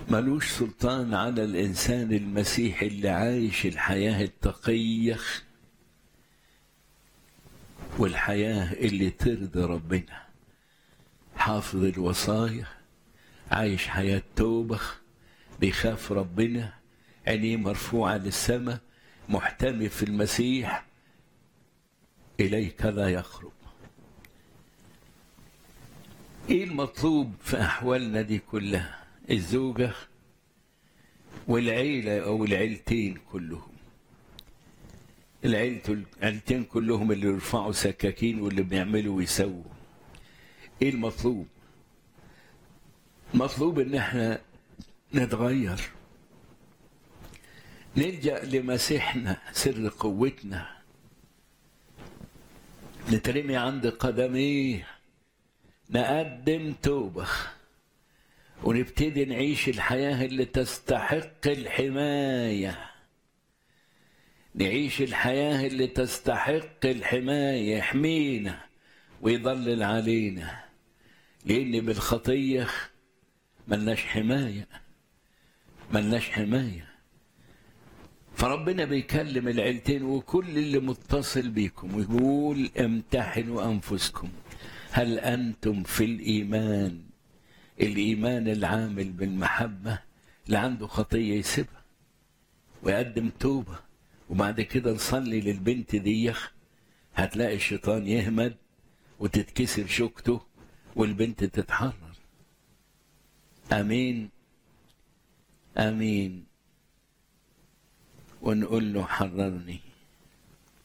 ملوش سلطان على الإنسان المسيحي اللي عايش الحياة التقية والحياة اللي ترضي ربنا حافظ الوصايا عايش حياة توبة بيخاف ربنا عينيه مرفوعة للسماء محتمي في المسيح إليك لا يخرج ايه المطلوب في احوالنا دي كلها الزوجة والعيلة او العيلتين كلهم العيلتين كلهم اللي يرفعوا سكاكين واللي بيعملوا ويسووا ايه المطلوب مطلوب ان احنا نتغير نلجأ لمسيحنا سر قوتنا نترمي عند قدميه نقدم توبة ونبتدي نعيش الحياة اللي تستحق الحماية نعيش الحياة اللي تستحق الحماية يحمينا ويضلل علينا لأن بالخطية ملناش حماية ملناش حماية فربنا بيكلم العيلتين وكل اللي متصل بيكم ويقول امتحنوا أنفسكم هل أنتم في الإيمان الإيمان العامل بالمحبة اللي عنده خطية يسيبها ويقدم توبة وبعد كده نصلي للبنت دي هتلاقي الشيطان يهمد وتتكسر شوكته والبنت تتحرر امين امين ونقول له حررني